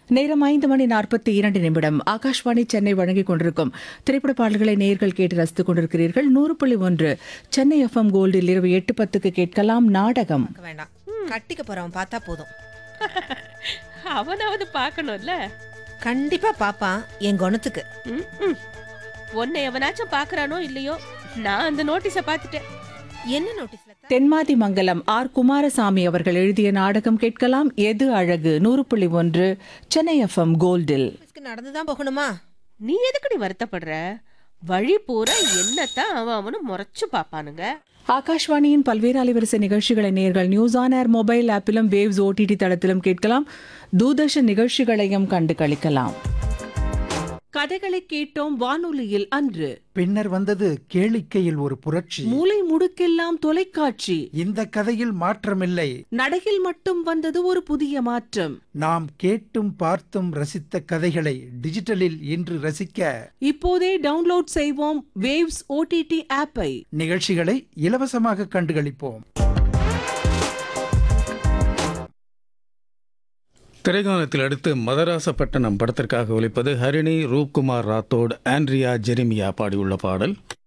நேரம் ஐந்து மணி நாற்பத்தி இரண்டு நிமிடம் ஆகாஷ்வாணி சென்னை வழங்கிக் கொண்டிருக்கும் திரைப்பட பாடல்களை நேர்கள் கேட்டு ரசித்துக் கொண்டிருக்கிறீர்கள் நூறு புள்ளி ஒன்று சென்னை எஃப்எம் கோல்டில் இரவு எட்டு பத்துக்கு கேட்கலாம் நாடகம் பார்க்க வேண்டாம் கட்டிக்க போறவன் பார்த்தா போதும் அவனாவது பார்க்கணும்ல கண்டிப்பா பாப்பான் என் குணத்துக்கு ம், ம். உன்னை எவனாச்சும் பார்க்கறானோ இல்லையோ நான் அந்த நோட்டீஸை பார்த்துட்டேன் என்ன நோட்டீஸ்ல தென்மாதி மங்கலம் ஆர் குமாரசாமி அவர்கள் எழுதிய நாடகம் கேட்கலாம் எது அழகு நூறு புள்ளி ஒன்று சென்னை எஃப்எம் கோல்டில் நடந்து தான் போகணுமா நீ எதுக்கு நீ வருத்தப்படுற வழி பூரா என்னத்தான் அவன் அவனும் முறைச்சு பார்ப்பானுங்க ஆகாஷ்வாணியின் பல்வேறு அலைவரிசை நிகழ்ச்சிகளை நேர்கள் நியூஸ் ஆன் ஏர் மொபைல் ஆப்பிலும் வேவ்ஸ் ஓடிடி தளத்திலும் கேட்கலாம் தூர்தர்ஷன் நிகழ்ச்சிகளையும் கண்டு களிக்கலாம் கதைகளை கேட்டோம் வானொலியில் அன்று பின்னர் வந்தது கேளிக்கையில் ஒரு புரட்சி மூலை முடுக்கெல்லாம் தொலைக்காட்சி இந்த கதையில் மாற்றமில்லை நடையில் மட்டும் வந்தது ஒரு புதிய மாற்றம் நாம் கேட்டும் பார்த்தும் ரசித்த கதைகளை டிஜிட்டலில் இன்று ரசிக்க இப்போதே டவுன்லோட் செய்வோம் வேவ்ஸ் ஓடிடி ஆப்பை நிகழ்ச்சிகளை இலவசமாக கண்டுகளிப்போம் திரைக்காலத்தில் அடுத்து மதராசப்பட்டினம் படத்திற்காக ஒலிப்பது ஹரிணி ரூப்குமார் ராத்தோட் ஆண்ட்ரியா ஜெரிமியா பாடியுள்ள பாடல்